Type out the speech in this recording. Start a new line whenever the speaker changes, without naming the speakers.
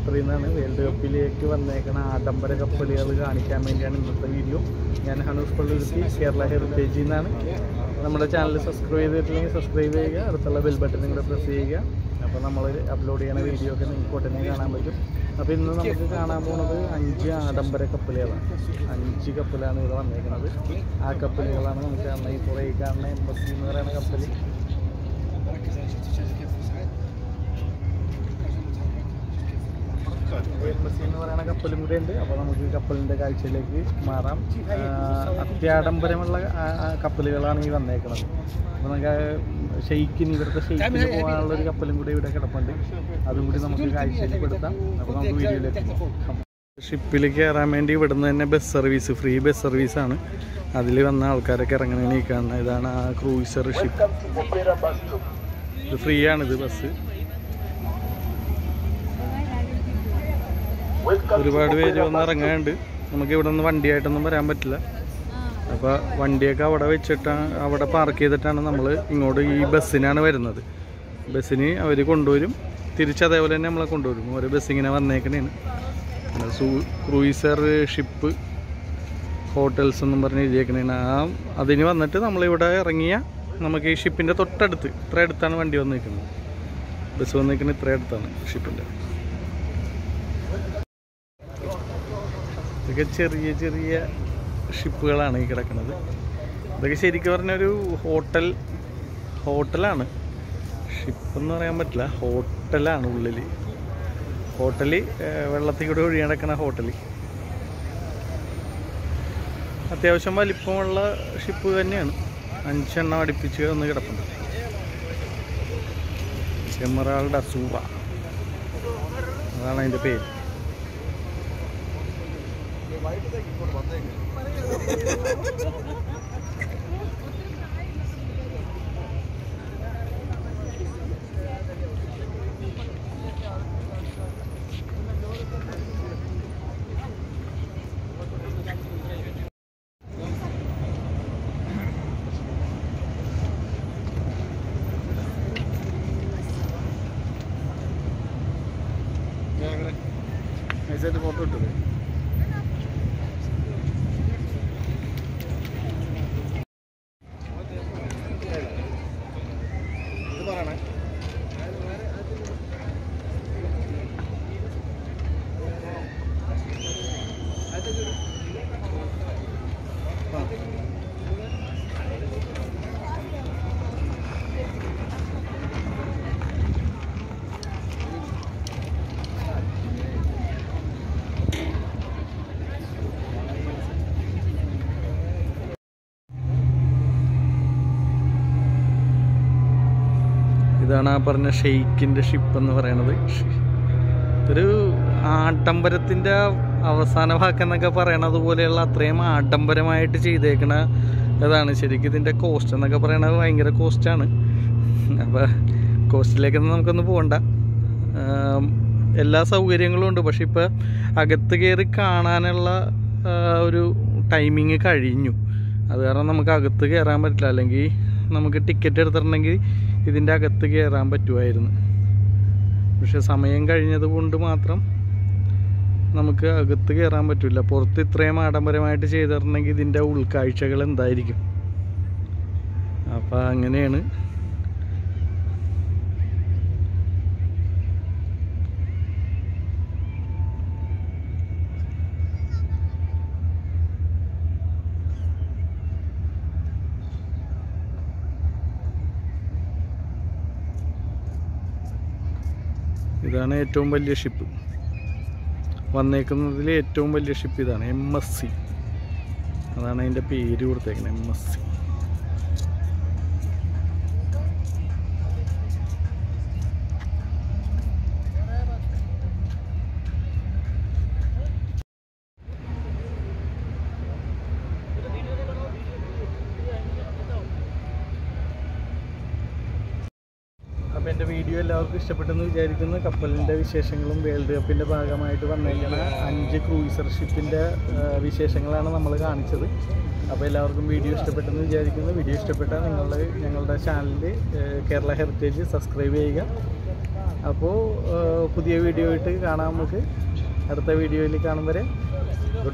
ഖത്തറിൽ നിന്നാണ് വേൾഡ് കപ്പിലേക്ക് വന്നേക്കണ ആഡംബര കപ്പലുകൾ കാണിക്കാൻ വേണ്ടിയാണ് ഇന്നത്തെ വീഡിയോ ഞാൻ ഹനൂസ് പള്ളുരുത്തി കേരള ഹെറിറ്റേജിൽ നിന്നാണ് നമ്മുടെ ചാനൽ സബ്സ്ക്രൈബ് ചെയ്തിട്ടില്ലെങ്കിൽ സബ്സ്ക്രൈബ് ചെയ്യുക അടുത്തുള്ള ബെൽ ബട്ടനും കൂടെ പ്രസ് ചെയ്യുക അപ്പോൾ നമ്മൾ അപ്ലോഡ് ചെയ്യുന്ന വീഡിയോ ഒക്കെ നിങ്ങൾക്ക് ഉടനെ കാണാൻ പറ്റും അപ്പോൾ ഇന്ന് നമുക്ക് കാണാൻ പോകുന്നത് അഞ്ച് ആഡംബര കപ്പലുകളാണ് അഞ്ച് കപ്പലാണ് ഇവിടെ വന്നേക്കുന്നത് ആ കപ്പലുകളാണ് നമുക്ക് കാണുന്നത് ഈ കുറേ കാണുന്ന എംബസി എന്ന് പറയുന്ന കപ്പൽ എംബസി എന്ന് പറയുന്ന കപ്പലും കൂടെ ഉണ്ട് അപ്പോൾ നമുക്ക് കപ്പലിൻ്റെ കാഴ്ചയിലേക്ക് മാറാം ആ, അത്യാഡംബരമുള്ള ആ, ആ കപ്പലുകളാണ് ഈ വന്നേക്കുന്നത് അപ്പോൾ നമുക്ക് ഷെയ്ക്കിന് ഇവിടുത്തെ ഷെയ്ക്കിന് പോകാനുള്ള ഒരു കപ്പലും കൂടി ഇവിടെ കിടപ്പുണ്ട് അതും കൂടി നമുക്ക് കാഴ്ചയിൽപ്പെടുത്താം അപ്പോൾ നമുക്ക് വീഡിയോയിലേക്ക് പോകാം ഷിപ്പിൽ കയറാൻ വേണ്ടി ഇവിടുന്ന് തന്നെ ബസ് സർവീസ് ഫ്രീ ബസ് സർവീസാണ് അതിൽ വന്ന ആൾക്കാരൊക്കെ ഇറങ്ങണ ഈ കാണുന്നത് ഇതാണ് ആ ക്രൂയിസർ ഷിപ്പ് ഇത് ഫ്രീ ആണിത് ബസ് ഒരുപാട് പേര് വന്ന് ഇറങ്ങാനുണ്ട് നമുക്ക് ഇവിടെ നിന്ന് വണ്ടിയായിട്ടൊന്നും വരാൻ പറ്റില്ല അപ്പോൾ വണ്ടിയൊക്കെ അവിടെ വെച്ചിട്ടാണ് അവിടെ പാർക്ക് ചെയ്തിട്ടാണ് നമ്മൾ ഇങ്ങോട്ട് ഈ ബസ്സിനാണ് വരുന്നത് ബസ്സിന് അവർ കൊണ്ടുവരും തിരിച്ച് അതേപോലെ തന്നെ നമ്മളെ കൊണ്ടുവരും ഓരോ ബസ് ഇങ്ങനെ വന്നേക്കണേന് പിന്നെ സൂ ക്രൂയിസർ ഷിപ്പ് ഹോട്ടൽസ് എന്നും പറഞ്ഞ് എഴുതിയേക്കണേന് ആ അതിന് വന്നിട്ട് നമ്മളിവിടെ ഇറങ്ങിയ നമുക്ക് ഈ ഷിപ്പിൻ്റെ തൊട്ടടുത്ത് ഇത്ര അടുത്താണ് വണ്ടി വന്നിരിക്കുന്നത് ബസ് വന്നിരിക്കുന്നത് ഇത്ര അടുത്താണ് ഷിപ്പിൻ്റെ ഇതൊക്കെ ചെറിയ ചെറിയ ഷിപ്പുകളാണ് ഈ കിടക്കുന്നത് ഇതൊക്കെ ശരിക്കും പറഞ്ഞൊരു ഹോട്ടൽ ഹോട്ടലാണ് ഷിപ്പ് എന്ന് പറയാൻ പറ്റില്ല ഹോട്ടലാണ് ഉള്ളിൽ ഹോട്ടൽ വെള്ളത്തിൽ കൂടെ ഒഴി നടക്കുന്ന ഹോട്ടൽ അത്യാവശ്യം വലിപ്പമുള്ള ഷിപ്പ് തന്നെയാണ് അഞ്ചെണ്ണം അടുപ്പിച്ച് ഒന്ന് കിടപ്പുണ്ട് എമറാൾഡ് അസൂവ അതാണ് അതിൻ്റെ പേര് നൈസായിട്ട് ഫോട്ടോ ഇട്ടത് ഇതാണ് ആ പറഞ്ഞ ഷെയ്ക്കിൻ്റെ ഷിപ്പ് എന്ന് പറയണത് ഒരു ആഡംബരത്തിൻ്റെ അവസാന വാക്കെന്നൊക്കെ പറയണത് പോലെയുള്ള അത്രയും ആഡംബരമായിട്ട് ചെയ്തേക്കണ ഇതാണ് ശരിക്കും ഇതിൻ്റെ കോസ്റ്റ് എന്നൊക്കെ പറയണത് ഭയങ്കര കോസ്റ്റാണ് അപ്പോൾ കോസ്റ്റിലേക്കൊന്നും നമുക്കൊന്ന് പോകണ്ട ആം, എല്ലാ സൗകര്യങ്ങളും ഉണ്ട് പക്ഷെ ഇപ്പോൾ അകത്ത് കയറി കാണാനുള്ള ആ, ഒരു ടൈമിങ് കഴിഞ്ഞു അത് കാരണം നമുക്ക് അകത്ത് കയറാൻ പറ്റില്ല അല്ലെങ്കിൽ നമുക്ക് ടിക്കറ്റ് എടുത്തിട്ടുണ്ടെങ്കിൽ ഇതിൻ്റെ അകത്ത് കയറാൻ പറ്റുമായിരുന്നു പക്ഷെ സമയം കഴിഞ്ഞത് കൊണ്ട് മാത്രം നമുക്ക് അകത്ത് കയറാൻ പറ്റില്ല പുറത്ത് ഇത്രയും ആഡംബരമായിട്ട് ചെയ്തിട്ടുണ്ടെങ്കിൽ ഇതിൻ്റെ ഉൾക്കാഴ്ചകൾ എന്തായിരിക്കും അപ്പം അങ്ങനെയാണ് ഇതാണ് ഏറ്റവും വലിയ ഷിപ്പ് വന്നേക്കുന്നതിൽ ഏറ്റവും വലിയ ഷിപ്പ് ഇതാണ് എം എസ് സി അതാണ് അതിൻ്റെ പേര് കൊടുത്തേക്കുന്നത് എം എസ് സി അപ്പോൾ എൻ്റെ വീഡിയോ എല്ലാവർക്കും ഇഷ്ടപ്പെട്ടെന്ന് വിചാരിക്കുന്നു കപ്പലിൻ്റെ വിശേഷങ്ങളും വേൾഡ് കപ്പിൻ്റെ ഭാഗമായിട്ട് വന്നേക്കുന്ന അഞ്ച് ക്രൂയിസർ ഷിപ്പിൻ്റെ വിശേഷങ്ങളാണ് നമ്മൾ കാണിച്ചത് അപ്പോൾ എല്ലാവർക്കും വീഡിയോ ഇഷ്ടപ്പെട്ടെന്ന് വിചാരിക്കുന്നു വീഡിയോ ഇഷ്ടപ്പെട്ടാൽ നിങ്ങൾ ഞങ്ങളുടെ ചാനലിൽ കേരള ഹെറിറ്റേജ് സബ്സ്ക്രൈബ് ചെയ്യുക അപ്പോൾ പുതിയ വീഡിയോ ആയിട്ട് കാണാം നമുക്ക് അടുത്ത വീഡിയോയിൽ കാണും വരെ